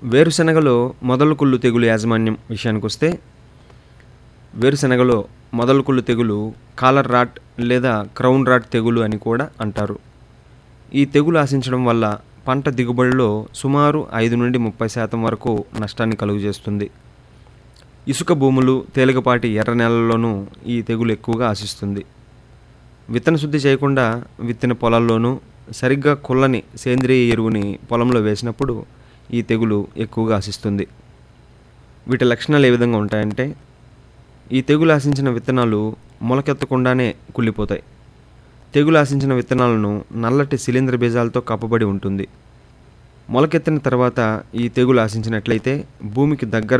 వేరుశనగలో మొదలు కుళ్ళు తెగులు యాజమాన్యం విషయానికొస్తే వేరుశనగలో మొదలు కుళ్ళు తెగులు కాలర్ రాట్ లేదా క్రౌన్ రాట్ తెగులు అని కూడా అంటారు ఈ తెగులు ఆశించడం వల్ల పంట దిగుబడిలో సుమారు ఐదు నుండి ముప్పై శాతం వరకు నష్టాన్ని కలుగజేస్తుంది ఇసుక భూములు తేలికపాటి ఎర్ర నేలల్లోనూ ఈ తెగులు ఎక్కువగా ఆశిస్తుంది విత్తన శుద్ధి చేయకుండా విత్తిన పొలాల్లోనూ సరిగ్గా కుల్లని సేంద్రియ ఎరువుని పొలంలో వేసినప్పుడు ఈ తెగులు ఎక్కువగా ఆశిస్తుంది వీటి లక్షణాలు ఏ విధంగా ఉంటాయంటే ఈ తెగులు ఆశించిన విత్తనాలు మొలకెత్తకుండానే కుళ్ళిపోతాయి తెగులు ఆశించిన విత్తనాలను నల్లటి శిలీంద్ర బీజాలతో కప్పబడి ఉంటుంది మొలకెత్తిన తర్వాత ఈ తెగులు ఆశించినట్లయితే భూమికి దగ్గర